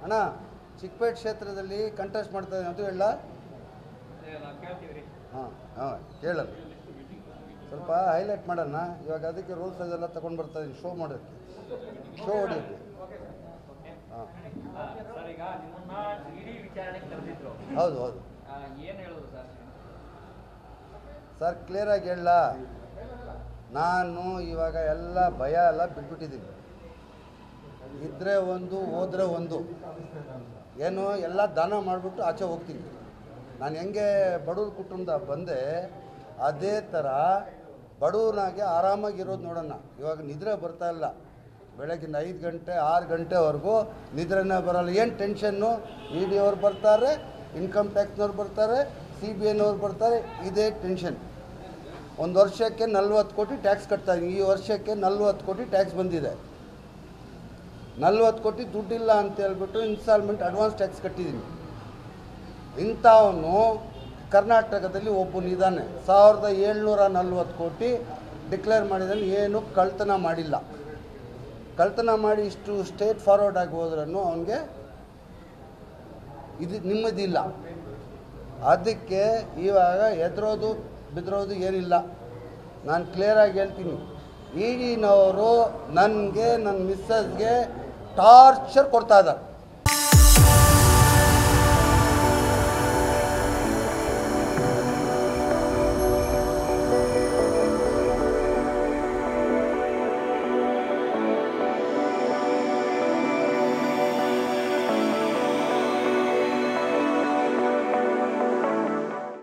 ಅಣ್ಣ ಚಿಕ್ಕಪೇಟೆ ಕ್ಷೇತ್ರದಲ್ಲಿ ಕಂಟೆಸ್ಟ್ ಮಾಡ್ತಾ ಇದ್ದೀನಿ ಅದು ಹೇಳ ಹಾಂ ಹಾಂ ಕೇಳಲ್ಲ ಸ್ವಲ್ಪ ಹೈಲೈಟ್ ಮಾಡೋಣ ಇವಾಗ ಅದಕ್ಕೆ ರೂಲ್ಸ್ ಅದೆಲ್ಲ ತಗೊಂಡು ಬರ್ತಾ ಇದ್ದೀನಿ ಶೋ ಮಾಡೋಕ್ಕೆ ಶೋ ಹೊಡಿಯೋಕ್ಕೆ ಹಾಂ ಸರ್ ಈಗ ನಿಮ್ಮನ್ನ ಇಡೀ ವಿಚಾರಣೆಗೆ ಕರೆದಿದ್ರು ಹೌದು ಹೌದು ಏನು ಹೇಳಿದ್ರು ಸರ್ ಸರ್ ಕ್ಲಿಯರಾಗಿ ಹೇಳ ನಾನು ಇವಾಗ ಎಲ್ಲ ಭಯ ಎಲ್ಲ ಬಿಟ್ಬಿಟ್ಟಿದ್ದೀನಿ ಇದ್ದರೆ ಒಂದು ಹೋದ್ರೆ ಒಂದು ಏನು ಎಲ್ಲ ದಾನ ಮಾಡಿಬಿಟ್ಟು ಆಚೆ ಹೋಗ್ತೀನಿ ನಾನು ಹೆಂಗೆ ಬಡವ್ರ ಕುಟುಂಬದ ಬಂದೆ ಅದೇ ಥರ ಬಡವ್ರನಾಗೆ ಆರಾಮಾಗಿರೋದು ನೋಡೋಣ ಇವಾಗ ನಿದ್ರೆ ಬರ್ತಾ ಇಲ್ಲ ಬೆಳಗಿನ ಐದು ಗಂಟೆ ಆರು ಗಂಟೆವರೆಗೂ ನಿದ್ರೆನೇ ಬರೋಲ್ಲ ಏನು ಟೆನ್ಷನ್ನು ಇ ಡಿ ಅವ್ರು ಬರ್ತಾರೆ ಇನ್ಕಮ್ ಟ್ಯಾಕ್ಸ್ನವ್ರು ಬರ್ತಾರೆ ಸಿ ಬಿ ಐನವ್ರು ಬರ್ತಾರೆ ಇದೇ ಟೆನ್ಷನ್ ಒಂದು ವರ್ಷಕ್ಕೆ ನಲ್ವತ್ತು ಕೋಟಿ ಟ್ಯಾಕ್ಸ್ ಕಟ್ತಾ ಇದ್ದೀನಿ ಈ ವರ್ಷಕ್ಕೆ ನಲ್ವತ್ತು ಕೋಟಿ ಟ್ಯಾಕ್ಸ್ ಬಂದಿದೆ ನಲ್ವತ್ತು ಕೋಟಿ ದುಡ್ಡಿಲ್ಲ ಅಂತ ಹೇಳ್ಬಿಟ್ಟು ಇನ್ಸ್ಟಾಲ್ಮೆಂಟ್ ಅಡ್ವಾನ್ಸ್ ಟ್ಯಾಕ್ಸ್ ಕಟ್ಟಿದ್ದೀನಿ ಇಂಥವನು ಕರ್ನಾಟಕದಲ್ಲಿ ಒಬ್ಬನಿದ್ದಾನೆ ಸಾವಿರದ ಏಳ್ನೂರ ನಲ್ವತ್ತು ಕೋಟಿ ಡಿಕ್ಲೇರ್ ಮಾಡಿದ್ದಾನೆ ಏನು ಕಳ್ತನ ಮಾಡಿಲ್ಲ ಕಳ್ತನ ಮಾಡಿ ಇಷ್ಟು ಸ್ಟೇಟ್ ಫಾರ್ವರ್ಡ್ ಆಗಿ ಹೋದ್ರೂ ಅವನಿಗೆ ಇದು ನೆಮ್ಮದಿಲ್ಲ ಅದಕ್ಕೆ ಇವಾಗ ಎದುರೋದು ಬಿದ್ರೋದು ಏನಿಲ್ಲ ನಾನು ಕ್ಲಿಯರಾಗಿ ಹೇಳ್ತೀನಿ ಈಗಿನವರು ನನಗೆ ನನ್ನ ಮಿಸ್ಸಸ್ಗೆ ಟಾರ್ಚರ್ ಕೊಡ್ತಾ ಇದ್ದಾರೆ